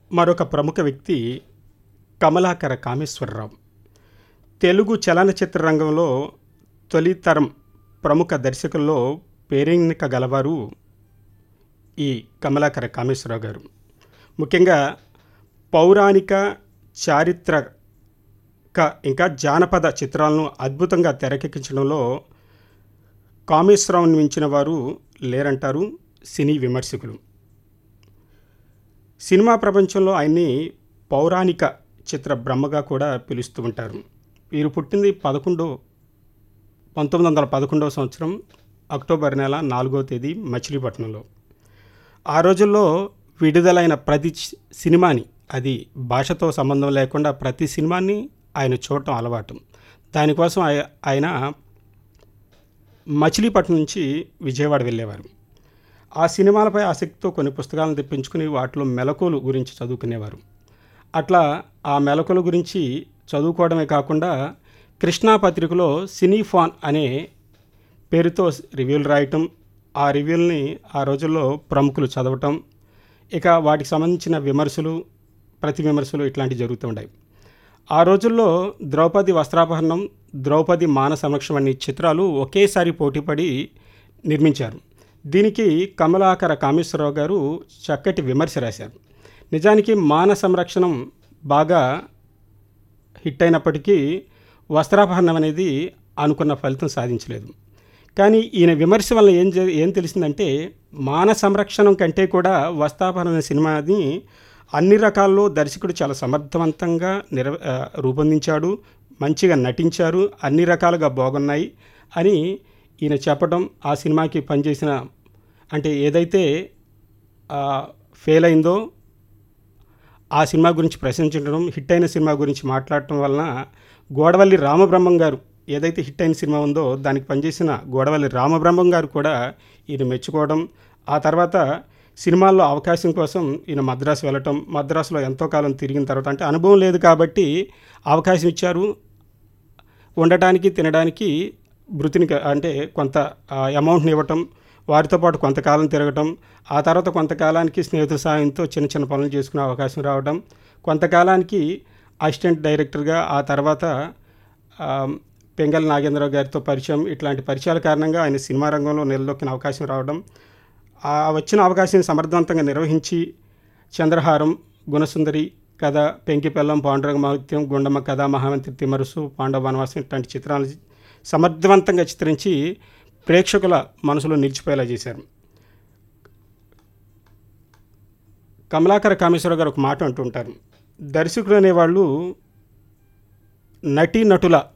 మరొక ప్రముఖ వ్యక్తి కమలాకర కామేశ్వరరావు తెలుగు చలనచిత్ర రంగంలో తొలితరం ప్రముఖ దర్శకుల్లో పేరెన్నిక గలవారు ఈ కమలాకర కామేశ్వరరావు గారు ముఖ్యంగా పౌరాణిక చారిత్రక ఇంకా జానపద చిత్రాలను అద్భుతంగా తెరకెక్కించడంలో కామేశ్వరరావుని మించిన వారు లేరంటారు సినీ విమర్శకులు సినిమా ప్రపంచంలో ఆయన్ని పౌరాణిక చిత్ర బ్రహ్మగా కూడా పిలుస్తూ ఉంటారు వీరు పుట్టింది పదకొండో పంతొమ్మిది వందల పదకొండవ సంవత్సరం అక్టోబర్ నెల నాలుగో తేదీ మచిలీపట్నంలో ఆ రోజుల్లో విడుదలైన ప్రతి చి- సినిమాని అది భాషతో సంబంధం లేకుండా ప్రతి సినిమాని ఆయన చూడటం అలవాటు దానికోసం ఆయ- ఆయన మచిలీపట్నం నుంచి విజయవాడ వెళ్ళేవారు ఆ సినిమాలపై ఆసక్తితో కొన్ని పుస్తకాలను తెప్పించుకుని వాటిలో మెలకువలు గురించి చదువుకునేవారు అట్లా ఆ మెలకువల గురించి చదువుకోవడమే కాకుండా కృష్ణా పత్రికలో సినీఫాన్ అనే పేరుతో రివ్యూలు రాయటం ఆ రివ్యూల్ని ఆ రోజుల్లో ప్రముఖులు చదవటం ఇక వాటికి సంబంధించిన విమర్శలు ప్రతి విమర్శలు ఇట్లాంటివి జరుగుతూ ఉన్నాయి ఆ రోజుల్లో ద్రౌపది వస్త్రాపహరణం ద్రౌపది మాన సంరక్షణ అనే చిత్రాలు ఒకేసారి పోటీపడి నిర్మించారు దీనికి కమలాకర కామేశ్వరరావు గారు చక్కటి విమర్శ రాశారు నిజానికి మాన సంరక్షణం బాగా హిట్ అయినప్పటికీ వస్త్రాపహరణం అనేది అనుకున్న ఫలితం సాధించలేదు కానీ ఈయన విమర్శ వల్ల ఏం జ- ఏం తెలిసిందంటే మాన సంరక్షణం కంటే కూడా వస్త్రాపహరణ అనే సినిమాని అన్ని రకాల్లో దర్శకుడు చాలా సమర్థవంతంగా నిర ఆ, రూపొందించాడు మంచిగా నటించారు అన్ని రకాలుగా బాగున్నాయి అని ఈయన చెప్పడం ఆ సినిమాకి పనిచేసిన అంటే ఏదైతే ఆ, ఫెయిల్ అయిందో ఆ సినిమా గురించి ప్రశంసించడం హిట్ అయిన సినిమా గురించి మాట్లాడటం వలన గోడవల్లి రామబ్రహ్మం గారు ఏదైతే హిట్ అయిన సినిమా ఉందో దానికి పనిచేసిన గోడవల్లి రామబ్రహ్మం గారు కూడా ఈయన మెచ్చుకోవడం ఆ తర్వాత సినిమాల్లో అవకాశం కోసం ఈయన మద్రాసు వెళ్ళటం మద్రాసులో ఎంతో కాలం తిరిగిన తర్వాత అంటే అనుభవం లేదు కాబట్టి అవకాశం ఇచ్చారు ఉండటానికి తినడానికి భృతిని క- అంటే కొంత అమౌంట్ని ఇవ్వటం వారితో పాటు కొంతకాలం తిరగటం ఆ తర్వాత కొంతకాలానికి స్నేహితుల సాయంతో చిన్న చిన్న పనులు చేసుకునే అవకాశం రావడం కొంతకాలానికి అసిస్టెంట్ డైరెక్టర్గా ఆ తర్వాత ఆ, పెంగల్ నాగేంద్రరావు గారితో పరిచయం ఇట్లాంటి పరిచయాల కారణంగా ఆయన సినిమా రంగంలో నిలదొక్కిన అవకాశం రావడం ఆ వచ్చిన అవకాశాన్ని సమర్థవంతంగా నిర్వహించి చంద్రహారం గుణసుందరి కథ పెంకిపెల్లం పాండురంగ మహత్యం గుండమ్మ కథ మహామంత్రి తిమ్మరుసు పాండవ వనవాసం ఇట్లాంటి చిత్రాలు సమర్థవంతంగా చిత్రించి ప్రేక్షకుల మనసులో నిలిచిపోయేలా చేశారు కమలాకర కామేశ్వరరావు గారు ఒక మాట అంటుంటారు దర్శకులు అనేవాళ్ళు నటీ నటుల